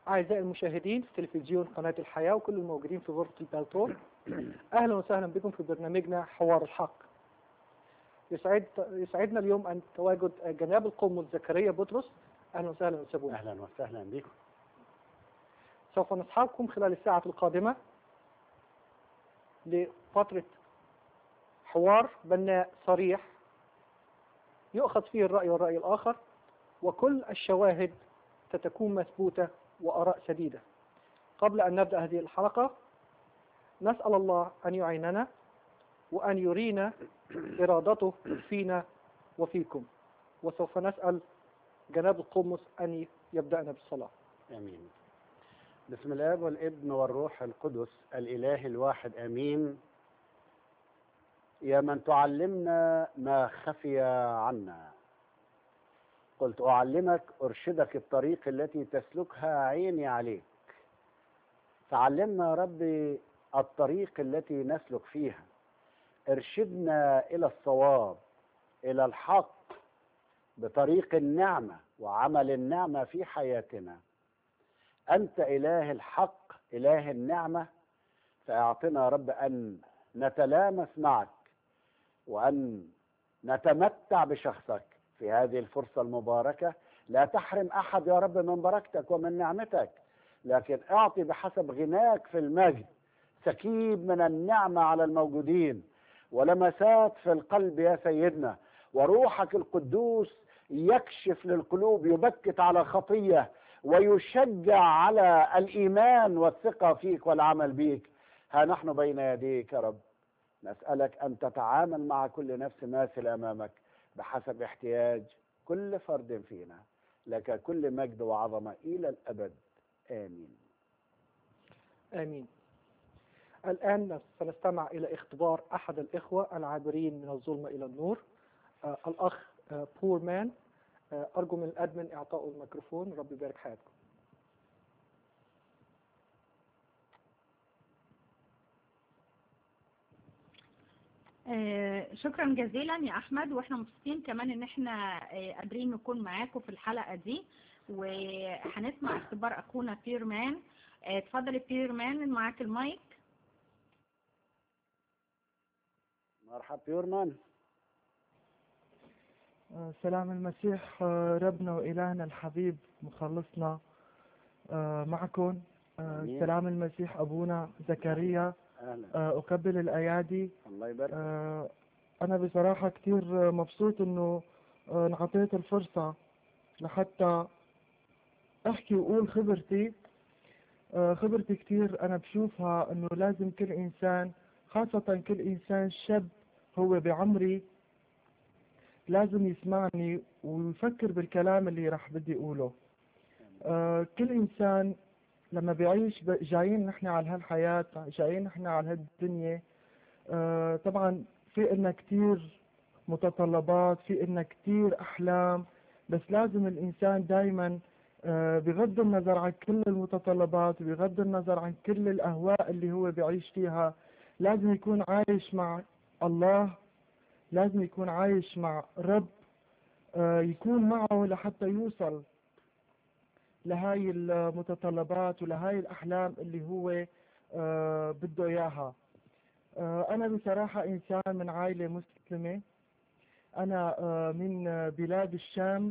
أعزائي المشاهدين في تلفزيون قناة الحياة وكل الموجودين في غرفة البالتور أهلا وسهلا بكم في برنامجنا حوار الحق يسعد يسعدنا اليوم أن تواجد جناب القمص زكريا بطرس أهلا وسهلا أستاذ اهلا وسهلا بكم سوف نصحبكم خلال الساعة القادمة لفترة حوار بناء صريح يؤخذ فيه الرأي والرأي الآخر وكل الشواهد ستكون مثبوتة وآراء سديدة قبل أن نبدأ هذه الحلقة نسأل الله أن يعيننا وأن يرينا إرادته فينا وفيكم وسوف نسأل جناب القمص أن يبدأنا بالصلاة امين بسم الاب والابن والروح القدس الاله الواحد امين يا من تعلمنا ما خفي عنا قلت اعلمك ارشدك الطريق التي تسلكها عيني عليك فعلمنا يا ربي الطريق التي نسلك فيها ارشدنا الى الصواب الى الحق بطريق النعمه وعمل النعمه في حياتنا انت اله الحق اله النعمه فاعطنا يا رب ان نتلامس معك وان نتمتع بشخصك في هذه الفرصه المباركه لا تحرم احد يا رب من بركتك ومن نعمتك لكن اعطي بحسب غناك في المجد سكيب من النعمه على الموجودين ولمسات في القلب يا سيدنا وروحك القدوس يكشف للقلوب يبكت على خطيه ويشجع على الايمان والثقه فيك والعمل بيك ها نحن بين يديك يا رب نسالك ان تتعامل مع كل نفس ماثل امامك بحسب احتياج كل فرد فينا لك كل مجد وعظمه الى الابد امين آمين الآن سنستمع إلى اختبار أحد الإخوة العابرين من الظلمة إلى النور آه الأخ آه بور مان آه أرجو من الأدمن إعطائه الميكروفون ربي يبارك حياتكم آه، شكرا جزيلا يا احمد واحنا مبسوطين كمان ان احنا آه، قادرين نكون معاكم في الحلقه دي وهنسمع اختبار اخونا بيرمان آه، اتفضل يا بيرمان معاك المايك مرحب بيورمان آه، سلام المسيح آه، ربنا وإلهنا الحبيب مخلصنا آه، معكم آه، آمين. سلام المسيح أبونا زكريا اهلا آه، أقبل الأيادي الله يبارك آه، أنا بصراحة كتير مبسوط إنه آه، انعطيت الفرصة لحتى أحكي وأقول خبرتي آه، خبرتي كتير أنا بشوفها إنه لازم كل إنسان خاصة كل إنسان شاب هو بعمري لازم يسمعني ويفكر بالكلام اللي راح بدي أقوله آه، كل إنسان لما بيعيش ب- جايين نحن على هالحياة جايين نحن على هالدنيا آه، طبعا في إلنا كتير متطلبات في إلنا كتير أحلام بس لازم الإنسان دايما آه، بغض النظر عن كل المتطلبات وبغض النظر عن كل الأهواء اللي هو بيعيش فيها لازم يكون عايش مع الله لازم يكون عايش مع رب آه، يكون معه لحتى يوصل لهاي المتطلبات ولهاي الأحلام اللي هو آه، بده إياها آه، أنا بصراحة إنسان من عائلة مسلمة أنا آه، من آه، بلاد الشام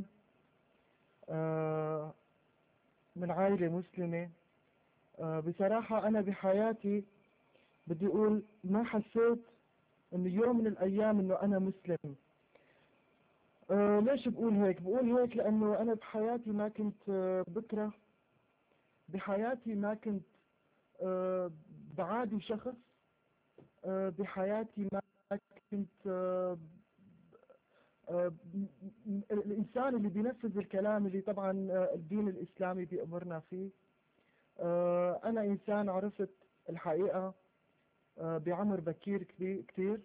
آه، من عائلة مسلمة آه، بصراحة أنا بحياتي بدي أقول ما حسيت إنه يوم من الأيام إنه أنا مسلم آه ليش بقول هيك؟ بقول هيك لأنه أنا بحياتي ما كنت آه بكره بحياتي ما كنت آه بعادي شخص آه بحياتي ما كنت آه آه م- م- الإنسان اللي بينفذ الكلام اللي طبعا آه الدين الإسلامي بيأمرنا فيه آه أنا إنسان عرفت الحقيقة آه بعمر بكير كبي- كتير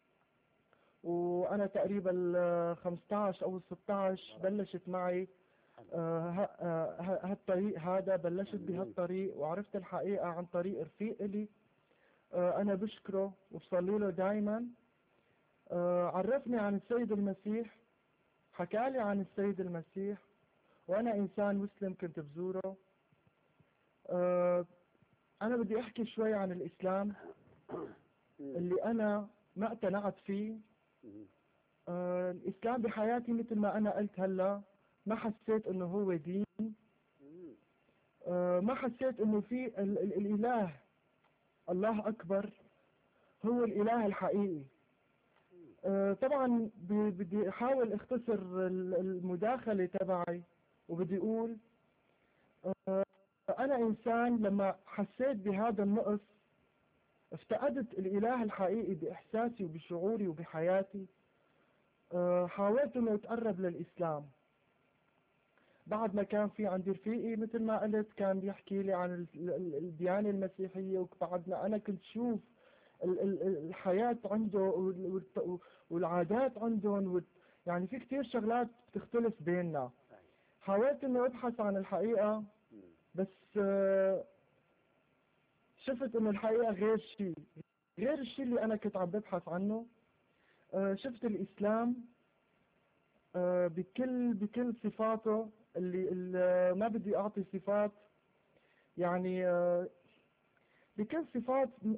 وأنا تقريبا آه، 15 أو 16 بلشت معي آه، ه- آه، ه- هالطريق هذا بلشت بهالطريق وعرفت الحقيقة عن طريق رفيق إلي آه، أنا بشكره وبصلي له دايما آه، عرفني عن السيد المسيح حكالي عن السيد المسيح وأنا إنسان مسلم كنت بزوره آه، أنا بدي أحكي شوي عن الإسلام اللي أنا ما اقتنعت فيه مم. آه، الإسلام بحياتي مثل ما أنا قلت هلا ما حسيت إنه هو دين مم. آه، ما حسيت إنه في ال- ال- الإله الله أكبر هو الإله الحقيقي آه، طبعا ب- بدي أحاول أختصر ال- المداخلة تبعي وبدي أقول آه، أنا إنسان لما حسيت بهذا النقص افتقدت الإله الحقيقي بإحساسي وبشعوري وبحياتي آه، حاولت إنه أتقرب للإسلام بعد ما كان في عندي رفيقي مثل ما قلت كان بيحكي لي عن ال- ال- الديانة المسيحية وبعد ما أنا كنت شوف ال- ال- الحياة عنده وال- والت- والعادات عندهم وال- يعني في كتير شغلات بتختلف بيننا حاولت إنه أبحث عن الحقيقة مم. بس آه، شفت انه الحقيقة غير شيء غير الشيء اللي انا كنت عم ببحث عنه آه، شفت الاسلام آه، بكل بكل صفاته اللي, اللي ما بدي اعطي صفات يعني آه، بكل صفات م-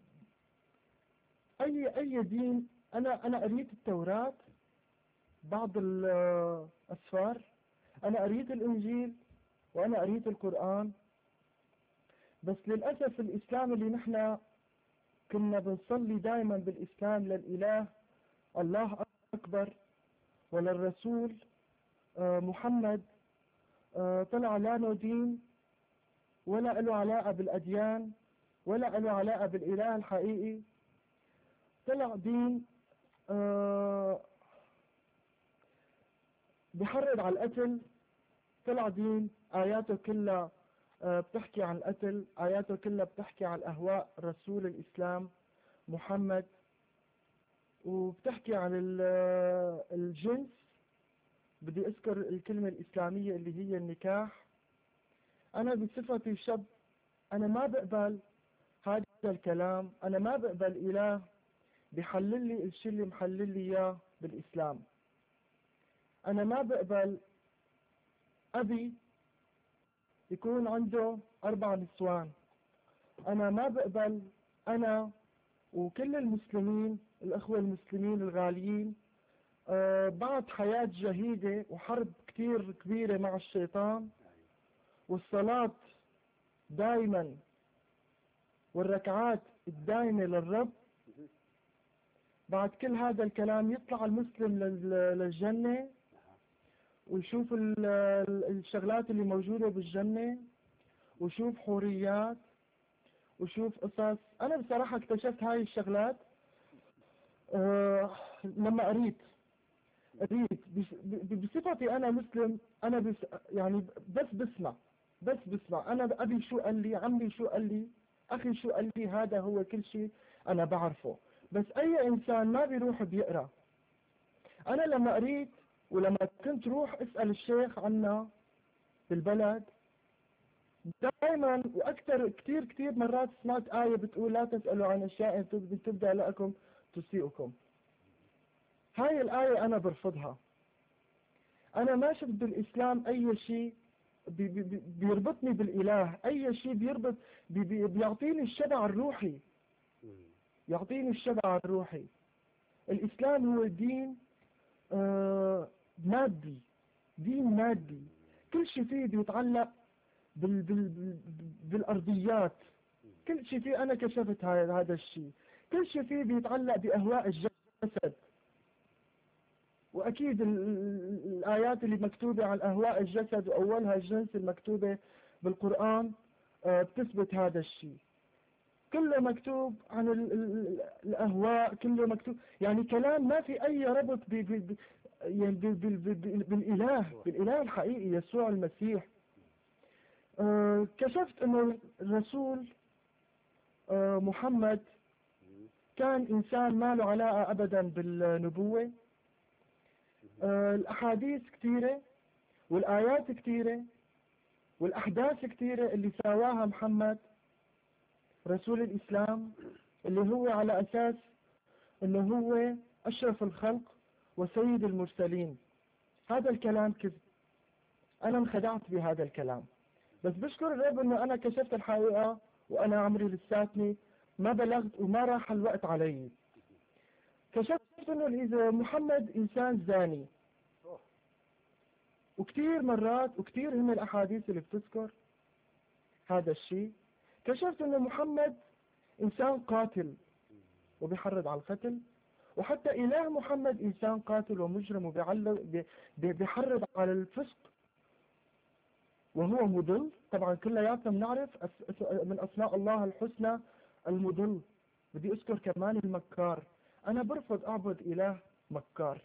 اي اي دين انا انا قريت التوراة بعض الاسفار انا قريت الانجيل وانا قريت القرآن بس للأسف الإسلام اللي نحن كنا بنصلي دائما بالإسلام للإله الله أكبر وللرسول آه، محمد آه، طلع لا له دين ولا له علاقة بالأديان ولا له علاقة بالإله الحقيقي طلع دين آه، بحرض على القتل طلع دين آياته كلها آه، بتحكي عن القتل آياته كلها بتحكي عن أهواء رسول الإسلام محمد وبتحكي عن ال- آه، الجنس بدي أذكر الكلمة الإسلامية اللي هي النكاح أنا بصفتي شاب أنا ما بقبل هذا الكلام أنا ما بقبل إله بحلل لي الشيء اللي محلل لي إياه بالإسلام أنا ما بقبل أبي يكون عنده أربع نسوان أنا ما بقبل أنا وكل المسلمين الأخوة المسلمين الغاليين آه، بعد حياة جهيدة وحرب كتير كبيرة مع الشيطان والصلاة دائما والركعات الدائمة للرب بعد كل هذا الكلام يطلع المسلم لل- للجنة ويشوف ال- ال- الشغلات اللي موجودة بالجنة ويشوف حوريات ويشوف قصص أنا بصراحة اكتشفت هاي الشغلات آه لما قريت قريت بس- ب- بصفتي أنا مسلم أنا بس يعني بس بسمع بس بسمع أنا أبي شو قال لي عمي شو قال لي أخي شو قال لي هذا هو كل شيء أنا بعرفه بس أي إنسان ما بيروح بيقرأ أنا لما قريت ولما كنت روح اسأل الشيخ عنا بالبلد دائما واكثر كثير كثير مرات سمعت آية بتقول لا تسألوا عن أشياء تب- تبدأ لكم تسيئكم هاي الآية أنا برفضها أنا ما شفت بالإسلام أي شيء بي بي بي- بيربطني بالإله أي شيء بيربط بي بي بيعطيني الشبع الروحي مم. يعطيني الشبع الروحي الإسلام هو دين آه، مادي دين مادي كل شيء فيه بيتعلق بال بال بال بالأرضيات كل شيء فيه أنا كشفت هذا هذا الشيء كل شيء فيه بيتعلق بأهواء الجسد وأكيد ال- ال- الآيات اللي مكتوبة عن أهواء الجسد وأولها الجنس المكتوبة بالقرآن آه، بتثبت هذا الشيء كله مكتوب عن ال ال الأهواء كله مكتوب يعني كلام ما في أي ربط ب ب ب يعني ب ب ب ب بالإله بالإله الحقيقي يسوع المسيح آه كشفت أنه الرسول آه محمد كان إنسان ما له علاقة أبدا بالنبوة آه الأحاديث كثيرة والآيات كثيرة والأحداث كثيرة اللي سواها محمد رسول الإسلام اللي هو على أساس أنه هو أشرف الخلق وسيد المرسلين هذا الكلام كذب أنا انخدعت بهذا الكلام بس بشكر الرب انه انا كشفت الحقيقة وانا عمري لساتني ما بلغت وما راح الوقت علي كشفت انه اذا محمد انسان زاني وكثير مرات وكثير هم الاحاديث اللي بتذكر هذا الشيء كشفت انه محمد انسان قاتل وبيحرض على القتل وحتى اله محمد انسان قاتل ومجرم وبيعلق بيحرض على الفسق وهو مضل طبعا كلياتنا بنعرف أس- من اسماء الله الحسنى المضل بدي اذكر كمان المكار انا برفض اعبد اله مكار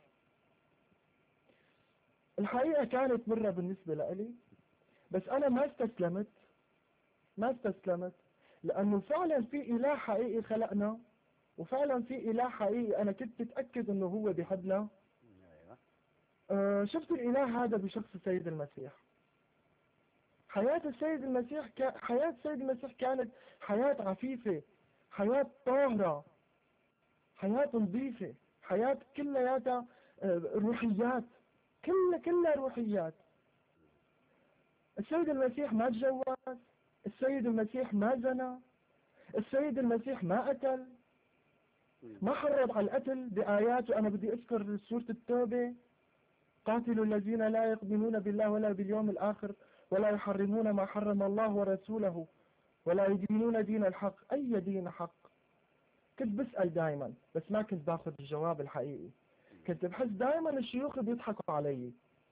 الحقيقة كانت مرة بالنسبة لي بس انا ما استسلمت ما استسلمت لانه فعلا في اله حقيقي خلقنا وفعلا في اله حقيقي انا كنت متأكد انه هو بيحبنا ايوه آه، شفت الإله هذا بشخص السيد المسيح حياة السيد المسيح كا... حياة السيد المسيح كانت حياة عفيفة حياة طاهرة حياة نظيفة حياة كلياتها آه، روحيات كلها كلها روحيات السيد المسيح ما تجوز السيد المسيح ما زنى السيد المسيح ما قتل ما حرض على القتل بآيات وأنا بدي أذكر سورة التوبة قاتلوا الذين لا يؤمنون بالله ولا باليوم الآخر ولا يحرمون ما حرم الله ورسوله ولا يدينون دين الحق أي دين حق كنت بسأل دائما بس ما كنت باخذ الجواب الحقيقي كنت بحس دائما الشيوخ بيضحكوا علي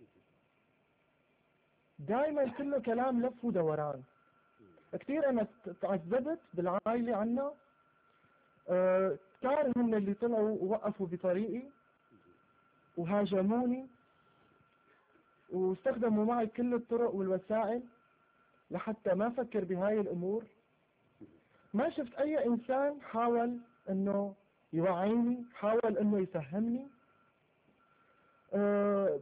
دائما كله كلام لف ودوران كثير انا تعذبت بالعائلة عنا آه، كتار هم اللي طلعوا ووقفوا بطريقي وهاجموني واستخدموا معي كل الطرق والوسائل لحتى ما فكر بهاي الامور ما شفت اي انسان حاول انه يوعيني حاول انه يفهمني آه،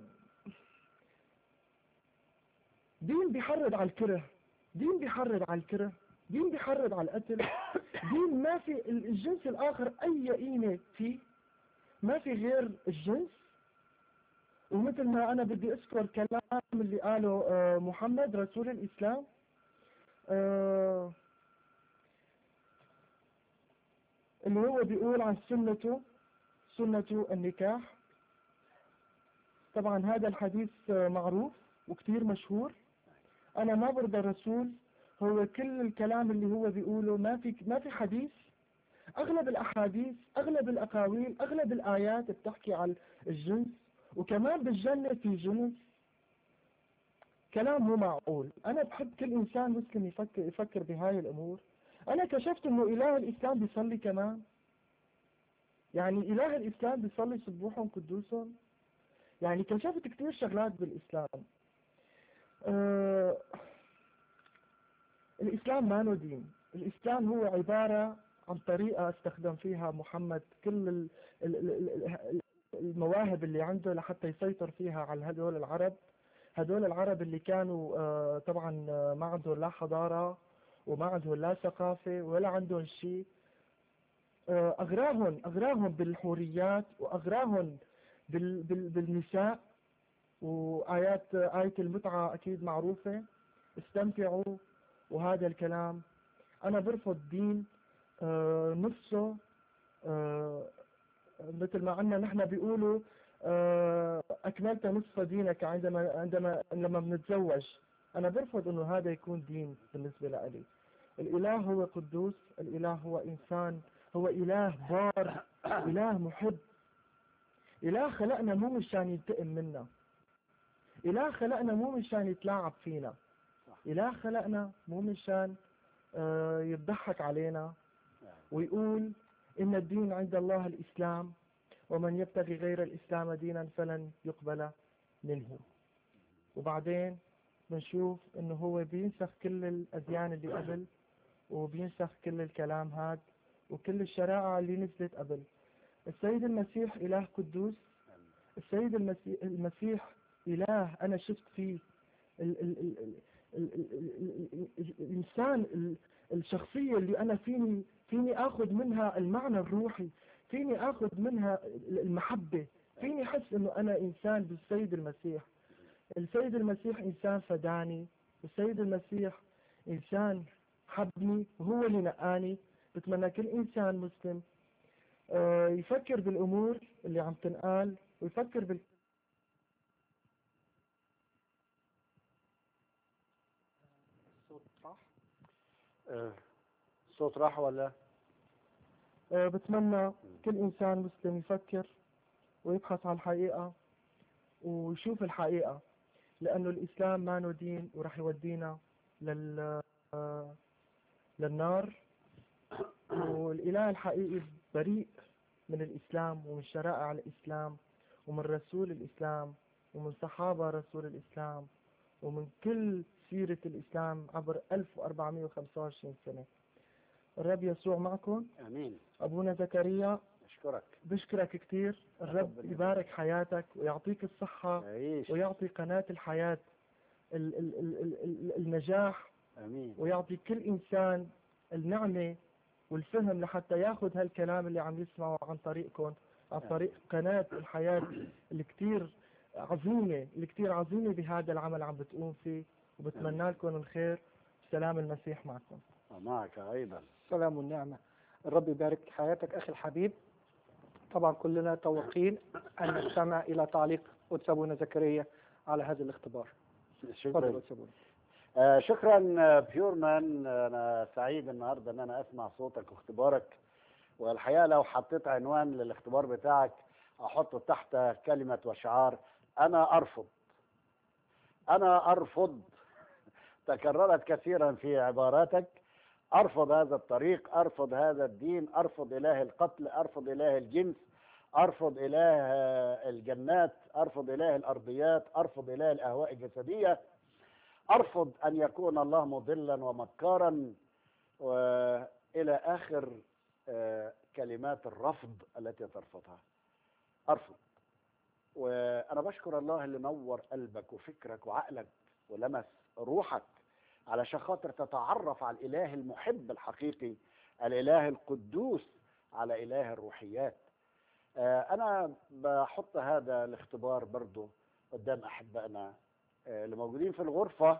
دين بيحرض على الكره دين بيحرض على الكره دين بيحرض على القتل دين ما في الجنس الاخر اي قيمه فيه ما في غير الجنس ومثل ما انا بدي اذكر كلام اللي قاله آه، محمد رسول الاسلام آه، اللي هو بيقول عن سنته سنة النكاح طبعا هذا الحديث آه، معروف وكتير مشهور انا ما برضى الرسول هو كل الكلام اللي هو بيقوله ما في ما في حديث اغلب الاحاديث اغلب الاقاويل اغلب الايات بتحكي عن الجنس وكمان بالجنة في جنس كلام مو معقول انا بحب كل انسان مسلم يفكر يفكر بهاي الامور انا كشفت انه اله الاسلام بيصلي كمان يعني اله الاسلام بيصلي سبوحهم قدوسهم يعني كشفت كتير شغلات بالاسلام آه الاسلام ما له دين الاسلام هو عبارة عن طريقة استخدم فيها محمد كل ال- ال- ال- ال- المواهب اللي عنده لحتى يسيطر فيها على هدول العرب هدول العرب اللي كانوا آه، طبعا آه، ما عندهم لا حضارة وما عندهم لا ثقافة ولا عندهم شيء آه، أغراهم أغراهم بالحوريات وأغراهم بال بال بالنساء وآيات آية المتعة أكيد معروفة استمتعوا وهذا الكلام أنا برفض دين آه، نفسه آه، مثل ما عنا نحن بيقولوا آه، أكملت نصف دينك عندما عندما لما بنتزوج أنا برفض إنه هذا يكون دين بالنسبة لي الإله هو قدوس الإله هو إنسان هو إله بار إله محب إله خلقنا مو مشان ينتقم منا إله خلقنا مو مشان يتلاعب فينا إله خلقنا مو مشان آه، يضحك علينا ويقول إن الدين عند الله الإسلام ومن يبتغي غير الإسلام دينا فلن يقبل منه وبعدين بنشوف إنه هو بينسخ كل الأديان اللي قبل وبينسخ كل الكلام هاد وكل الشرائع اللي نزلت قبل السيد المسيح إله قدوس السيد المسيح, المسيح إله أنا شفت فيه ال ال ال ال ال ال ال ال ال الإنسان ال- الشخصية اللي أنا فيني فيني آخذ منها المعنى الروحي فيني آخذ منها المحبة فيني أحس إنه أنا إنسان بالسيد المسيح السيد المسيح إنسان فداني السيد المسيح إنسان حبني وهو اللي نقاني بتمنى كل إنسان مسلم آه، يفكر بالأمور اللي عم تنقال ويفكر بال الصوت راح آه، الصوت راح ولا آه، بتمنى كل إنسان مسلم يفكر ويبحث عن الحقيقة ويشوف الحقيقة لأنه الإسلام ما له دين وراح يودينا لل آه، للنار والإله الحقيقي بريء من الإسلام ومن شرائع الإسلام ومن رسول الإسلام ومن صحابة رسول الإسلام ومن كل سيرة الإسلام عبر 1425 سنة الرب يسوع معكم امين أبونا زكريا اشكرك بشكرك كثير الرب ربنا يبارك حياتك ويعطيك الصحة عيش ويعطي قناة الحياة ال ال ال ال ال النجاح امين ويعطي كل إنسان النعمة والفهم لحتى ياخذ هالكلام اللي عم يسمعه عن طريقكم عن طريق قناة الحياة اللي كتير عظيمة اللي كتير عظيمة بهذا العمل عم بتقوم فيه وبتمنى لكم الخير سلام المسيح معكم ومعك ايضا السلام والنعمة الرب يبارك حياتك أخي الحبيب طبعا كلنا توقين أن نستمع إلى تعليق قدس أبونا زكريا على هذا الاختبار تفضل شكرا قدس أبونا آه شكرا آه، بيورمان انا سعيد النهارده ان انا اسمع صوتك واختبارك والحقيقه لو حطيت عنوان للاختبار بتاعك احطه تحت كلمه وشعار انا ارفض انا ارفض تكررت كثيرا في عباراتك ارفض هذا الطريق ارفض هذا الدين ارفض اله القتل ارفض اله الجنس ارفض اله آه، الجنات ارفض اله الارضيات ارفض اله الاهواء الجسديه ارفض ان يكون الله مضلا ومكارا والى اخر آه، كلمات الرفض التي ترفضها ارفض وانا بشكر الله اللي نور قلبك وفكرك وعقلك ولمس روحك علشان خاطر تتعرف على الاله المحب الحقيقي الاله القدوس على اله الروحيات آه، انا بحط هذا الاختبار برضو قدام احبائنا آه، اللي موجودين في الغرفه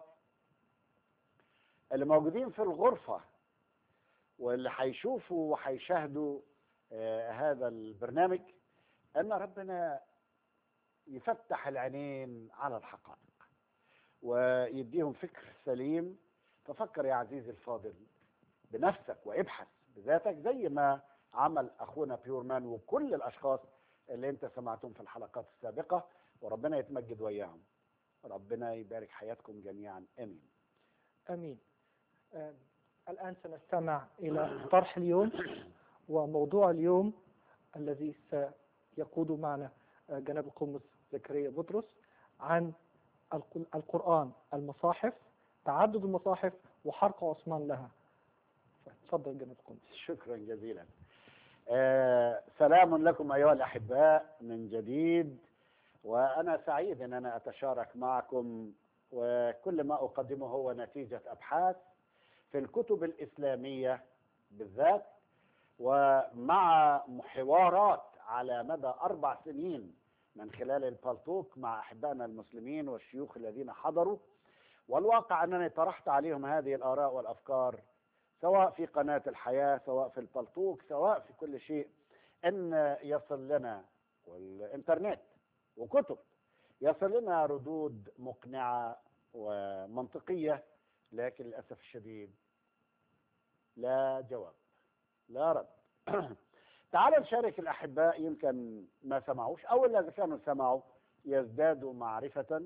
اللي موجودين في الغرفه واللي هيشوفوا وهيشاهدوا آه، هذا البرنامج ان ربنا يفتح العينين على الحقائق ويديهم فكر سليم ففكر يا عزيزي الفاضل بنفسك وابحث بذاتك زي ما عمل اخونا بيورمان وكل الاشخاص اللي انت سمعتهم في الحلقات السابقه وربنا يتمجد وياهم ربنا يبارك حياتكم جميعا امين أمين آم، الآن سنستمع إلى طرح اليوم وموضوع اليوم الذي سيقود معنا آه، جناب القمص زكريا بطرس عن الق- القرآن المصاحف تعدد المصاحف وحرق عثمان لها تفضل جناب القمص شكرا جزيلا آه سلام لكم ايها الاحباء من جديد وانا سعيد ان انا اتشارك معكم وكل ما اقدمه هو نتيجه ابحاث في الكتب الاسلاميه بالذات ومع حوارات على مدى اربع سنين من خلال البالتوك مع احبائنا المسلمين والشيوخ الذين حضروا والواقع انني طرحت عليهم هذه الاراء والافكار سواء في قناة الحياة سواء في البلطوك سواء في كل شيء ان يصل لنا والانترنت وكتب يصل لنا ردود مقنعة ومنطقية لكن للأسف الشديد لا جواب لا رد تعالوا نشارك الأحباء يمكن ما سمعوش أو إذا كانوا سمعوا يزدادوا معرفة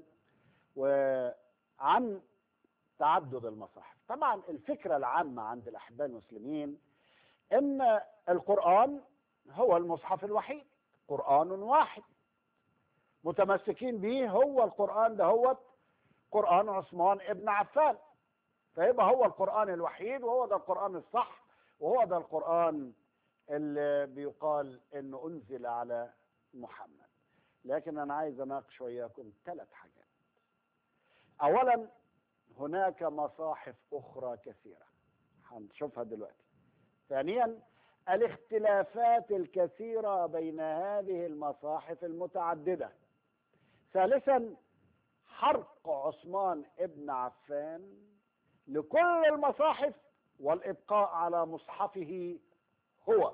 وعن تعدد المصاحف طبعا الفكرة العامة عند الأحباء المسلمين أن القرآن هو المصحف الوحيد قرآن واحد متمسكين به هو القرآن ده هو قرآن عثمان ابن عفان فيبقى هو القرآن الوحيد وهو ده القرآن الصح وهو ده القرآن اللي بيقال انه انزل على محمد لكن انا عايز اناقش وياكم ثلاث حاجات اولا هناك مصاحف اخرى كثيره هنشوفها دلوقتي ثانيا الاختلافات الكثيره بين هذه المصاحف المتعدده ثالثا حرق عثمان ابن عفان لكل المصاحف والإبقاء على مصحفه هو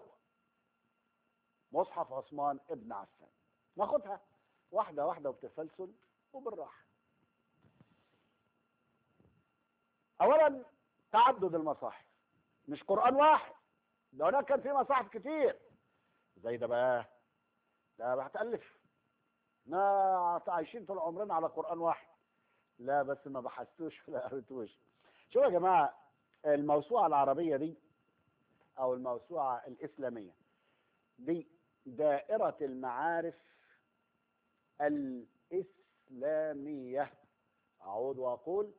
مصحف عثمان ابن عفان ناخدها واحدة واحدة وبتسلسل وبالراحة أولا تعدد المصاحف مش قرآن واحد ده هناك كان في مصاحف كتير زي ده بقى ده هتألف ما عايشين طول عمرنا على قرآن واحد لا بس ما بحثتوش ولا قريتوش شوفوا يا جماعة الموسوعة العربية دي أو الموسوعة الإسلامية دي دائرة المعارف الإسلامية أعود وأقول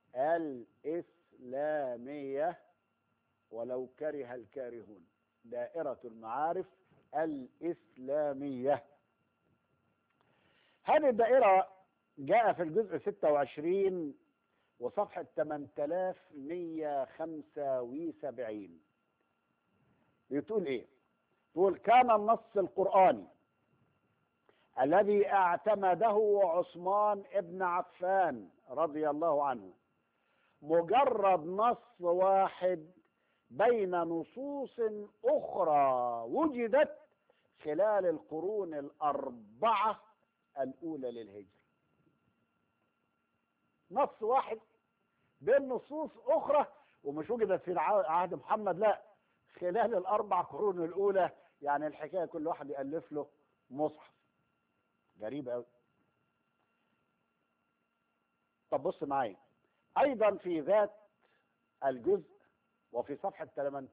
الإسلامية ولو كره الكارهون دائرة المعارف الإسلامية هذه الدائرة جاء في الجزء 26 وصفحة 8175 بتقول ايه تقول كان النص القرآني الذي اعتمده عثمان ابن عفان رضي الله عنه مجرد نص واحد بين نصوص أخرى وجدت خلال القرون الأربعة الأولى للهجرة نص واحد بين نصوص أخرى ومش وجدت في عهد محمد لا خلال الأربع قرون الأولى يعني الحكاية كل واحد يألف له مصحف غريب أوي طب بص معايا أيضا في ذات الجزء وفي صفحة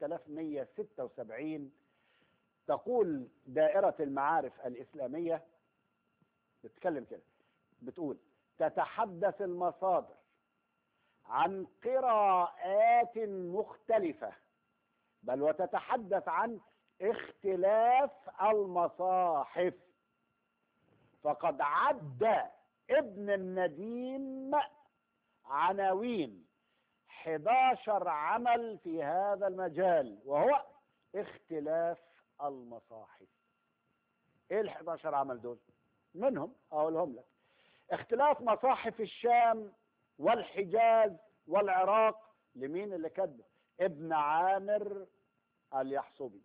8176 تقول دائرة المعارف الإسلامية بتتكلم كده بتقول تتحدث المصادر عن قراءات مختلفة بل وتتحدث عن اختلاف المصاحف فقد عد ابن النديم عناوين 11 عمل في هذا المجال وهو اختلاف المصاحف ايه ال 11 عمل دول منهم اقولهم لك اختلاف مصاحف الشام والحجاز والعراق لمين اللي كتبه ابن عامر اليحصبي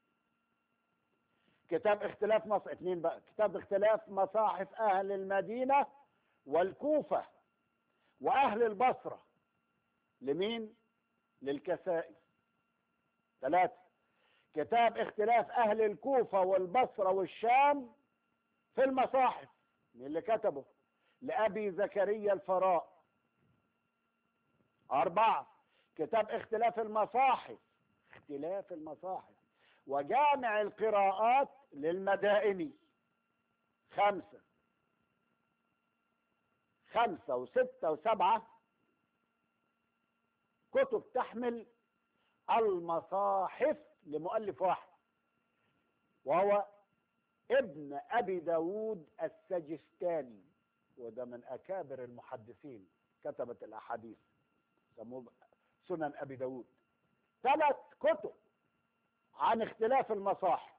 كتاب اختلاف مص... اتنين بقى كتاب اختلاف مصاحف اهل المدينة والكوفة واهل البصرة لمين للكسائي ثلاثة كتاب اختلاف اهل الكوفة والبصرة والشام في المصاحف مين اللي كتبه لأبي زكريا الفراء أربعة كتاب اختلاف المصاحف اختلاف المصاحف وجامع القراءات للمدائني خمسة خمسة وستة وسبعة كتب تحمل المصاحف لمؤلف واحد وهو ابن أبي داود السجستاني وده من أكابر المحدثين كتبت الأحاديث سموه سنن أبي داود ثلاث كتب عن اختلاف المصاحف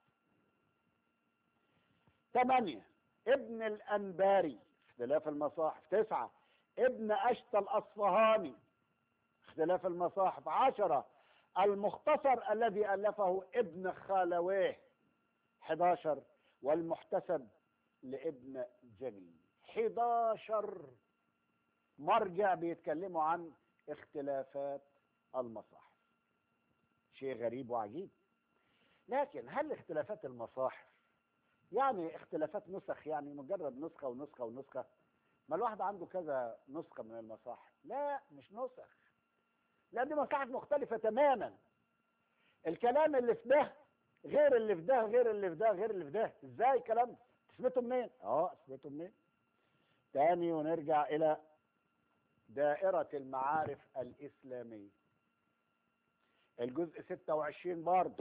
ثمانية ابن الأنباري اختلاف المصاحف تسعة ابن أشت الأصفهاني اختلاف المصاحف عشرة المختصر الذي ألفه ابن خالويه 11 والمحتسب لابن جني 11 مرجع بيتكلموا عن اختلافات المصاحف شيء غريب وعجيب لكن هل اختلافات المصاحف يعني اختلافات نسخ يعني مجرد نسخة ونسخة ونسخة ما الواحد عنده كذا نسخة من المصاحف لا مش نسخ لا دي مصاحف مختلفة تماما الكلام اللي في ده غير اللي في ده غير اللي في ده غير اللي في ده ازاي الكلام ده تثبته منين اه اثبته منين تاني ونرجع الى دائرة المعارف الإسلامية الجزء 26 برضه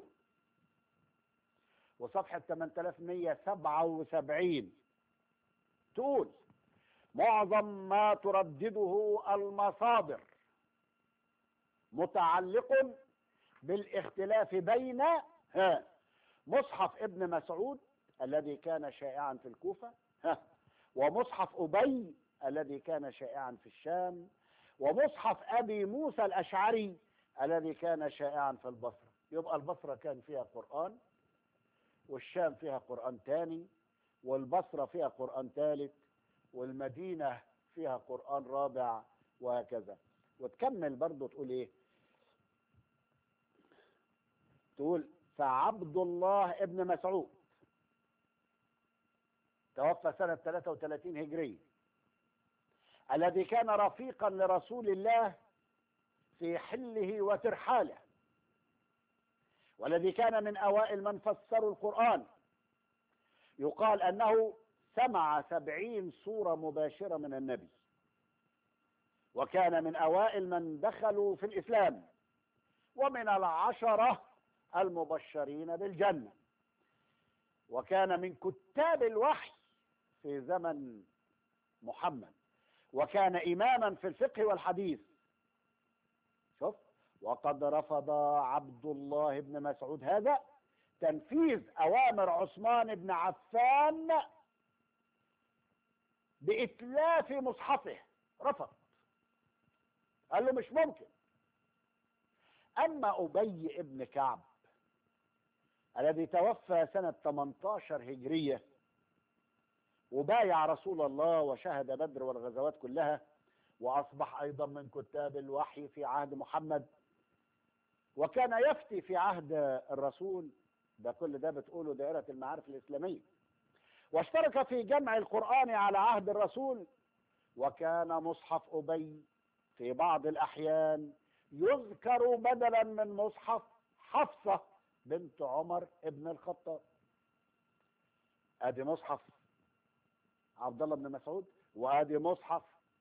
وصفحة 8177 تقول معظم ما تردده المصادر متعلق بالاختلاف بين ها مصحف ابن مسعود الذي كان شائعا في الكوفة ها ومصحف أبي الذي كان شائعا في الشام ومصحف أبي موسى الأشعري الذي كان شائعا في البصرة يبقى البصرة كان فيها قرآن والشام فيها قرآن تاني والبصرة فيها قرآن ثالث والمدينة فيها قرآن رابع وهكذا وتكمل برضه تقول ايه تقول فعبد الله ابن مسعود توفى سنة 33 هجرية الذي كان رفيقا لرسول الله في حله وترحاله والذي كان من أوائل من فسروا القرآن يقال أنه سمع سبعين صورة مباشرة من النبي وكان من أوائل من دخلوا في الإسلام ومن العشرة المبشرين بالجنة وكان من كتاب الوحي في زمن محمد وكان إماما في الفقه والحديث شوف وقد رفض عبد الله بن مسعود هذا تنفيذ أوامر عثمان بن عفان بإتلاف مصحفه رفض قال له مش ممكن أما أبي ابن كعب الذي توفى سنة 18 هجرية وبايع رسول الله وشهد بدر والغزوات كلها وأصبح أيضا من كتاب الوحي في عهد محمد وكان يفتي في عهد الرسول ده كل ده بتقوله دائرة المعارف الإسلامية واشترك في جمع القرآن على عهد الرسول وكان مصحف أبي في بعض الأحيان يذكر بدلا من مصحف حفصة بنت عمر ابن الخطاب ادي مصحف عبد الله بن مسعود وادي مصحف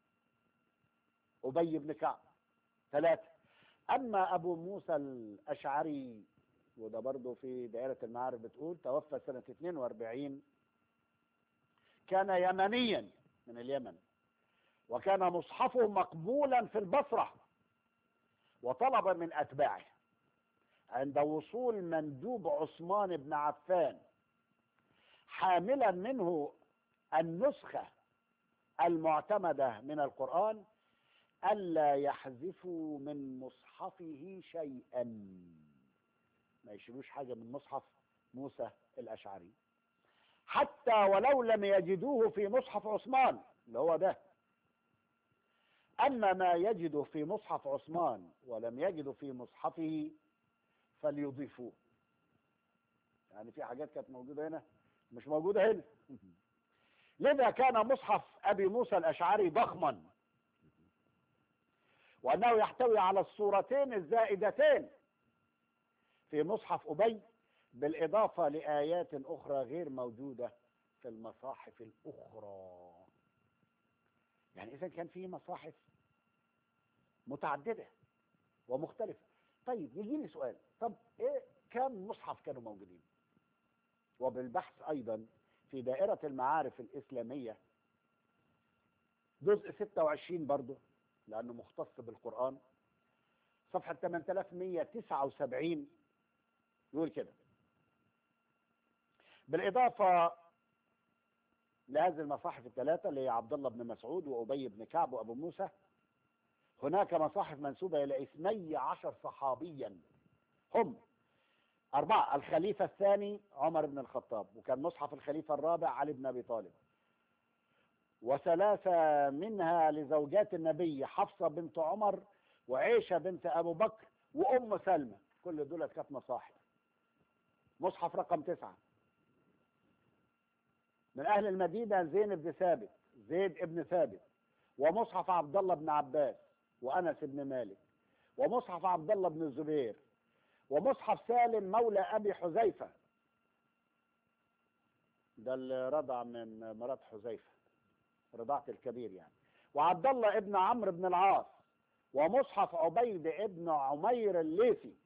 ابي بن كعب ثلاثه اما ابو موسى الاشعري وده برضه في دائره المعارف بتقول توفى سنه 42 كان يمنيا من اليمن وكان مصحفه مقبولا في البصره وطلب من اتباعه عند وصول مندوب عثمان بن عفان حاملا منه النسخة المعتمدة من القرآن ألا يحذفوا من مصحفه شيئا ما يشيلوش حاجة من مصحف موسى الأشعري حتى ولو لم يجدوه في مصحف عثمان اللي هو ده أما ما يجد في مصحف عثمان ولم يجد في مصحفه فليضيفوه يعني في حاجات كانت موجودة هنا مش موجودة هنا لذا كان مصحف أبي موسى الأشعري ضخما وأنه يحتوي على الصورتين الزائدتين في مصحف أبي بالإضافة لآيات أخرى غير موجودة في المصاحف الأخرى يعني إذا كان في مصاحف متعددة ومختلفة طيب يجي لي سؤال طب ايه كم مصحف كانوا موجودين وبالبحث ايضا في دائرة المعارف الاسلامية جزء 26 برضه لانه مختص بالقرآن صفحة 8179 يقول كده بالاضافة لهذه المصاحف الثلاثة اللي هي عبد الله بن مسعود وأبي بن كعب وأبو موسى هناك مصاحف منسوبة إلى اثني عشر صحابيا هم أربعة الخليفة الثاني عمر بن الخطاب وكان مصحف الخليفة الرابع علي بن أبي طالب وثلاثة منها لزوجات النبي حفصة بنت عمر وعيشة بنت أبو بكر وأم سلمة كل دول كانت مصاحف مصحف رقم تسعة من أهل المدينة زين بن ثابت زيد ابن ثابت ومصحف عبد الله بن عباس وأنس بن مالك ومصحف عبد الله بن الزبير ومصحف سالم مولى أبي حذيفة ده اللي رضع من مرات حذيفة رضاعة الكبير يعني وعبد الله ابن عمرو بن العاص ومصحف عبيد ابن عمير الليثي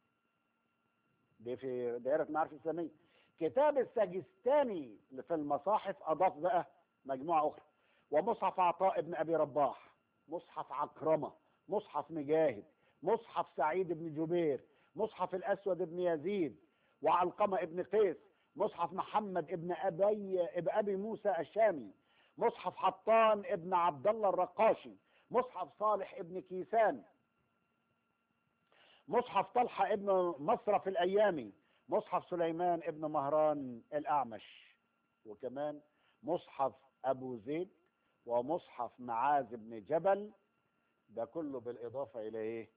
دي في دائرة معارف الإسلامية كتاب السجستاني في المصاحف أضاف بقى مجموعة أخرى ومصحف عطاء ابن أبي رباح مصحف عكرمة مصحف مجاهد مصحف سعيد بن جبير مصحف الأسود بن يزيد وعلقمة ابن قيس مصحف محمد ابن أبي ابن أبي موسى الشامي مصحف حطان ابن عبد الله الرقاشي مصحف صالح ابن كيسان مصحف طلحة ابن مصرف الأيامي مصحف سليمان ابن مهران الأعمش وكمان مصحف أبو زيد ومصحف معاذ بن جبل ده كله بالإضافة إلى إيه؟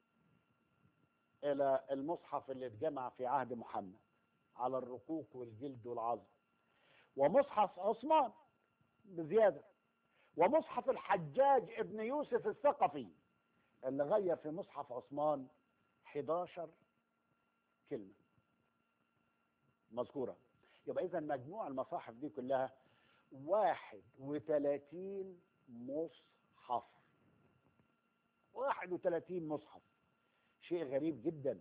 إلى المصحف اللي اتجمع في عهد محمد على الرقوق والجلد والعظم ومصحف عثمان بزيادة ومصحف الحجاج ابن يوسف الثقفي اللي غير في مصحف عثمان 11 كلمة مذكورة يبقى إذا مجموع المصاحف دي كلها 31 مصحف 31 مصحف شيء غريب جدا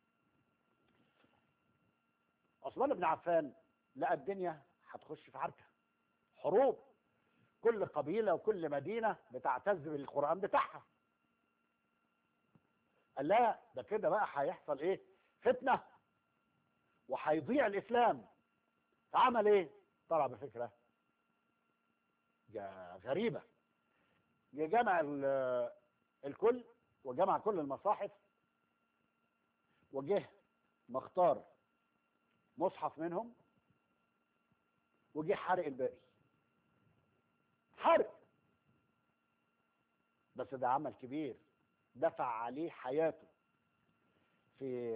عثمان بن عفان لقى الدنيا هتخش في عركة حروب كل قبيلة وكل مدينة بتعتز بالقرآن بتاعها قال لا ده كده بقى هيحصل ايه فتنة وهيضيع الإسلام فعمل ايه طلع بفكرة جا- غريبة جه جمع ال- الكل وجمع كل المصاحف وجه مختار مصحف منهم وجه حرق الباقي حرق بس ده عمل كبير دفع عليه حياته في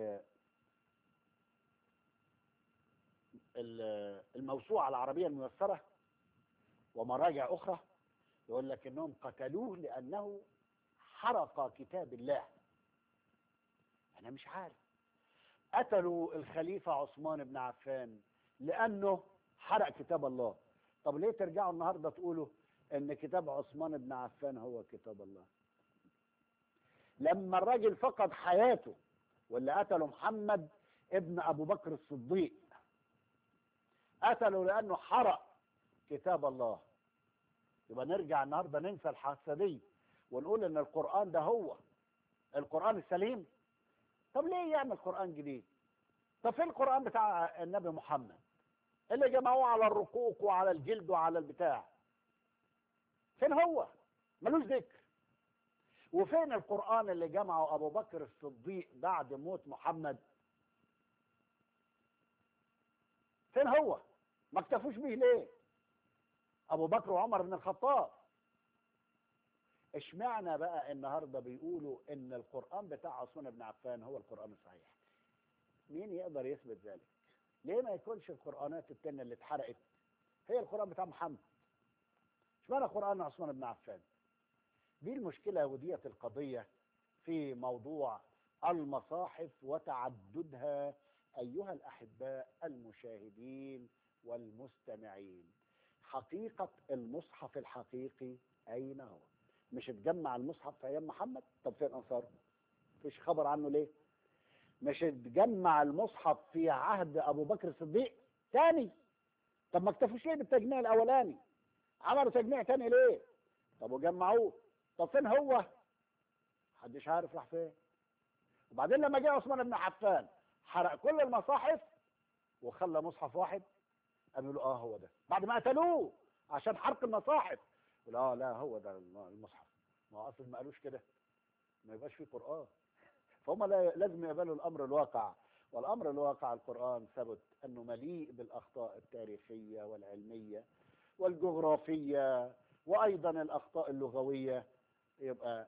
ال- الموسوعة العربية الميسرة ومراجع أخرى يقول لك إنهم قتلوه لأنه حرق كتاب الله أنا مش عارف قتلوا الخليفة عثمان بن عفان لأنه حرق كتاب الله طب ليه ترجعوا النهاردة تقولوا إن كتاب عثمان بن عفان هو كتاب الله لما الراجل فقد حياته واللي قتله محمد ابن أبو بكر الصديق قتله لأنه حرق كتاب الله يبقى نرجع النهارده ننسى الحادثه دي ونقول ان القران ده هو القران السليم طب ليه يعمل قران جديد طب فين القران بتاع النبي محمد اللي جمعوه على الرقوق وعلى الجلد وعلى البتاع فين هو ملوش ذكر وفين القران اللي جمعه ابو بكر الصديق بعد موت محمد فين هو ما اكتفوش بيه ليه ابو بكر وعمر بن الخطاب اشمعنى بقى النهارده بيقولوا ان القران بتاع عثمان بن عفان هو القران الصحيح مين يقدر يثبت ذلك ليه ما يكونش القرانات التانية اللي اتحرقت هي القران بتاع محمد اشمعنى قران عثمان بن عفان دي المشكله ودية القضيه في موضوع المصاحف وتعددها ايها الاحباء المشاهدين والمستمعين حقيقة المصحف الحقيقي أين هو؟ مش اتجمع المصحف في أيام محمد؟ طب فين أنصاره؟ مفيش خبر عنه ليه؟ مش اتجمع المصحف في عهد أبو بكر الصديق؟ تاني طب ما اكتفوش ليه بالتجميع الأولاني؟ عملوا تجميع تاني ليه؟ طب وجمعوه طب فين هو؟ محدش عارف راح فين وبعدين لما جه عثمان بن عفان حرق كل المصاحف وخلى مصحف واحد قام يقولوا اه هو ده بعد ما قتلوه عشان حرق المصاحف يقول اه لا هو ده المصحف ما هو اصلا ما قالوش كده ما يبقاش فيه قران فهم لا لازم يقبلوا الامر الواقع والامر الواقع القران ثبت انه مليء بالاخطاء التاريخيه والعلميه والجغرافيه وايضا الاخطاء اللغويه يبقى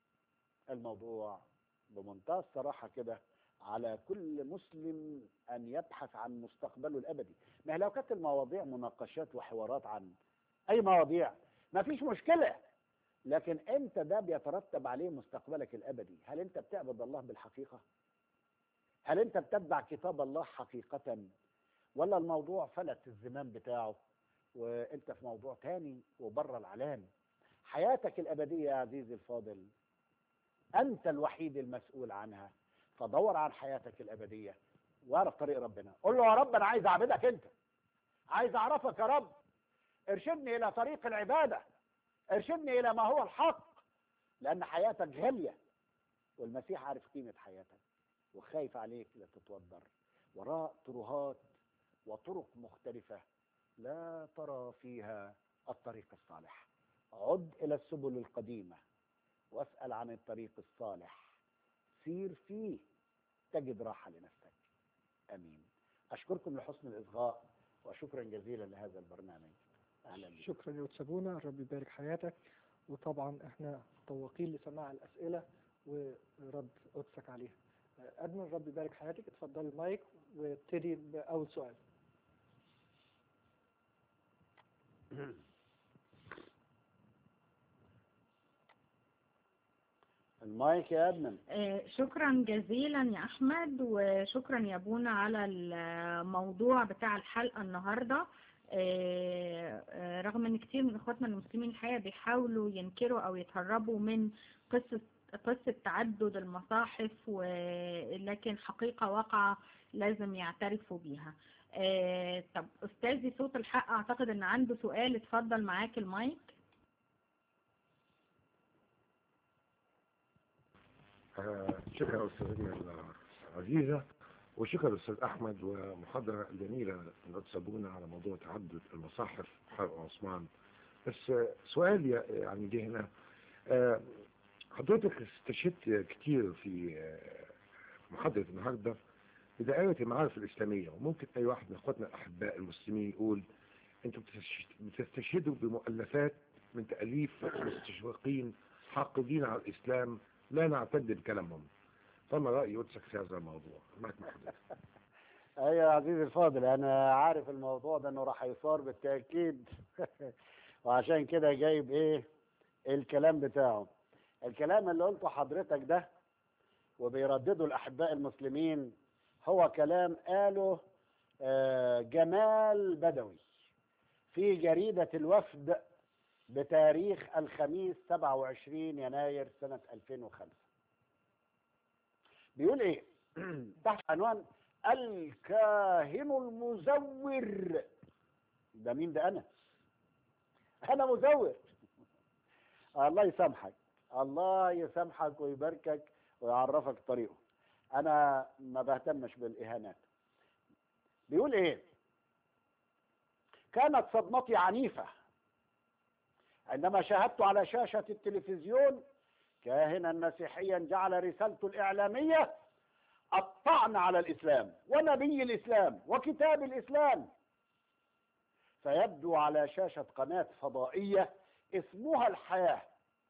الموضوع بمنتهى الصراحه كده على كل مسلم ان يبحث عن مستقبله الابدي ما هي لو كانت المواضيع مناقشات وحوارات عن اي مواضيع ما فيش مشكله لكن انت ده بيترتب عليه مستقبلك الابدي هل انت بتعبد الله بالحقيقه هل انت بتتبع كتاب الله حقيقه ولا الموضوع فلت الزمام بتاعه وانت في موضوع تاني وبره العلام حياتك الابديه يا عزيزي الفاضل انت الوحيد المسؤول عنها فدور عن حياتك الابديه واعرف طريق ربنا قول له يا رب انا عايز اعبدك انت عايز اعرفك يا رب ارشدني الى طريق العباده ارشدني الى ما هو الحق لان حياتك غاليه والمسيح عارف قيمه حياتك وخايف عليك لا تتوضر وراء ترهات وطرق مختلفه لا ترى فيها الطريق الصالح عد إلى السبل القديمة واسأل عن الطريق الصالح سير فيه تجد راحة لنفسك أمين أشكركم لحسن الإصغاء وشكرا جزيلا لهذا البرنامج أهلا بك شكرا يا أستاذ سابونا الرب يبارك حياتك وطبعا احنا متوقين لسماع الأسئلة ورد قدسك عليها أدمن الرب يبارك حياتك اتفضل المايك وابتدي بأول سؤال المايك يا أدمن آه، شكرا جزيلا يا احمد وشكرا يا بونا على الموضوع بتاع الحلقة النهاردة آه، آه، رغم ان كتير من اخواتنا المسلمين الحقيقة بيحاولوا ينكروا او يتهربوا من قصة قصة تعدد المصاحف ولكن حقيقة واقعة لازم يعترفوا بيها آه، طب استاذي صوت الحق اعتقد ان عنده سؤال اتفضل معاك المايك آه، شكرا أستاذنا العزيزة وشكرا أستاذ أحمد ومحاضرة جميلة من أستاذ بونا على موضوع تعدد المصاحف حرق عثمان بس آه، سؤال ي- يعني جه هنا آه، حضرتك استشهدت كتير في آه، محاضرة النهاردة بدائرة المعارف الإسلامية وممكن أي واحد من إخواتنا الأحباء المسلمين يقول أنتم بتستش- بتستشهدوا بمؤلفات من تأليف مستشرقين حاقدين على الإسلام لا نعتد بكلامهم فما رأي قدسك في هذا الموضوع معك مع حضرتك ايوه يا عزيزي الفاضل انا عارف الموضوع ده انه راح يصار بالتاكيد وعشان كده جايب ايه الكلام بتاعه الكلام اللي قلته حضرتك ده وبيردده الاحباء المسلمين هو كلام قاله آه، جمال بدوي في جريدة الوفد بتاريخ الخميس 27 يناير سنة 2005 بيقول ايه تحت عنوان الكاهن المزور ده مين ده انا انا مزور الله يسامحك الله يسامحك ويباركك ويعرفك طريقه انا ما بهتمش بالاهانات بيقول ايه كانت صدمتي عنيفة عندما شاهدت على شاشة التلفزيون كاهنا مسيحيا جعل رسالته الإعلامية الطعن على الإسلام ونبي الإسلام وكتاب الإسلام فيبدو على شاشة قناة فضائية اسمها الحياة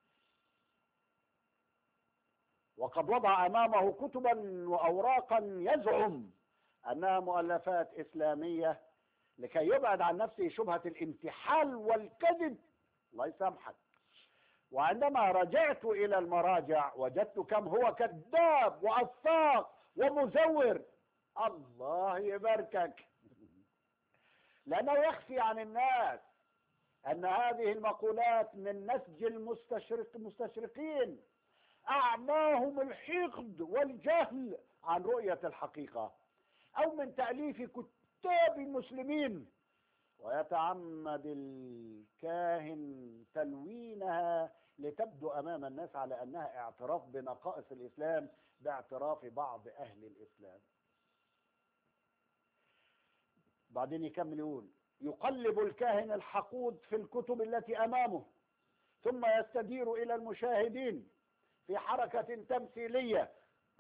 وقد وضع أمامه كتبا وأوراقا يزعم أنها مؤلفات إسلامية لكي يبعد عن نفسه شبهة الانتحال والكذب الله يسامحك وعندما رجعت إلى المراجع وجدت كم هو كذاب وأفاق ومزور الله يباركك لأنه يخفي عن الناس أن هذه المقولات من نسج المستشرق المستشرقين أعماهم الحقد والجهل عن رؤية الحقيقة أو من تأليف كتاب المسلمين ويتعمد الكاهن تلوينها لتبدو أمام الناس على أنها اعتراف بنقائص الإسلام باعتراف بعض أهل الإسلام بعدين يكمل يقول يقلب الكاهن الحقود في الكتب التي أمامه ثم يستدير إلى المشاهدين في حركة تمثيلية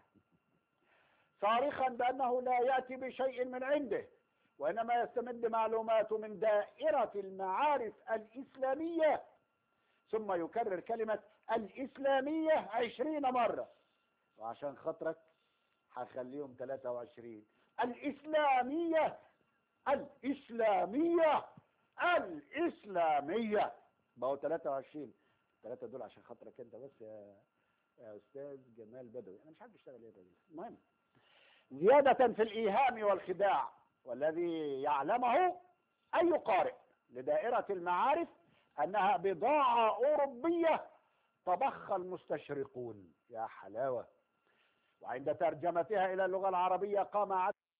صارخا بأنه لا يأتي بشيء من عنده وإنما يستمد معلوماته من دائرة المعارف الإسلامية ثم يكرر كلمة الإسلامية عشرين مرة وعشان خاطرك هخليهم 23 الإسلامية الإسلامية الإسلامية بقوا 23 ثلاثة دول عشان خاطرك أنت بس يا يا أستاذ جمال بدوي أنا مش عارف أشتغل إيه ده المهم زيادة في الإيهام والخداع والذي يعلمه أي قارئ لدائرة المعارف أنها بضاعة أوروبية طبخها المستشرقون يا حلاوة وعند ترجمتها إلى اللغة العربية قام